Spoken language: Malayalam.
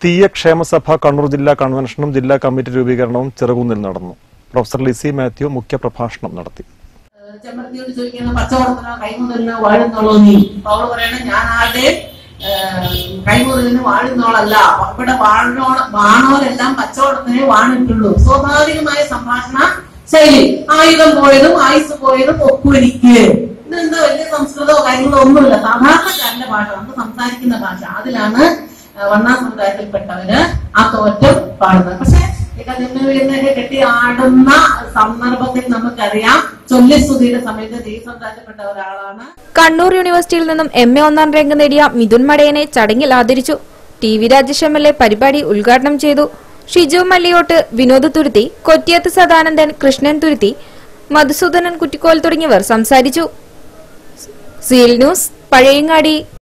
തീയ ക്ഷേമസഭ കണ്ണൂർ ജില്ലാ കൺവെൻഷനും ജില്ലാ കമ്മിറ്റി രൂപീകരണവും ചെറുകുന്നിൽ നടന്നു പ്രൊഫസർ ലിസി മാത്യു മുഖ്യപ്രഭാഷണം നടത്തി ചെമ്പരത്തിയോട് ചോദിക്കുന്ന പച്ചവളത്തിനോ കൈമുതലിനോ വാഴുന്നോളോ നീ അപ്പൊ അവള് പറയണ ഞാൻ ആരുടെ കൈമുതലിന് വാഴുന്നോളല്ല ഇവിടെ വാഴണോ വാണോരെല്ലാം പച്ചവളത്തിനെ വാണിട്ടുള്ളൂ സ്വാഭാവികമായ സംഭാഷണ ശൈലി ആയുധം പോയതും ആയുസ് പോയതും ഒക്കുവരിക്ക് ഇതെന്താ വലിയ സംസ്കൃതമോ കാര്യങ്ങളോ ഒന്നുമില്ല സാധാരണക്കാരന്റെ ഭാഷ നമ്മൾ സംസാരിക്കുന്ന ഭാഷ അതിലാണ് ആ, വണ്ണാ സമുദായത്തിൽപ്പെട്ടവര് ആ തോറ്റം പാടുന്നത് പക്ഷെ കഥയൊക്കെ കെട്ടി ആടുന്ന സന്ദർഭത്തിൽ നമുക്കറിയാം ചൊല്ലിസ്തുതിയുടെ സമയത്ത് ദേശസമുദായത്തിൽപ്പെട്ട ഒരാളാണ് കണ്ണൂർ യൂണിവേഴ്സിറ്റിയിൽ നിന്നും എം എ ഒന്നാം റാങ്ക് നേടിയ മിഥുൻ മടയനെ ചടങ്ങിൽ ആദരിച്ചു T V Rajesh M L A പരിപാടി ഉദ്ഘാടനം ചെയ്തു ഷിജു മല്ലിയോട്ട് വിനോദ് തുരുത്തി കൊറ്റിയത്ത് സദാനന്ദൻ കൃഷ്ണൻ തുരുത്തി മധുസൂദനൻ കുറ്റിക്കോൽ തുടങ്ങിയവർ സംസാരിച്ചു സീൽ ന്യൂസ് പഴയങ്ങാടി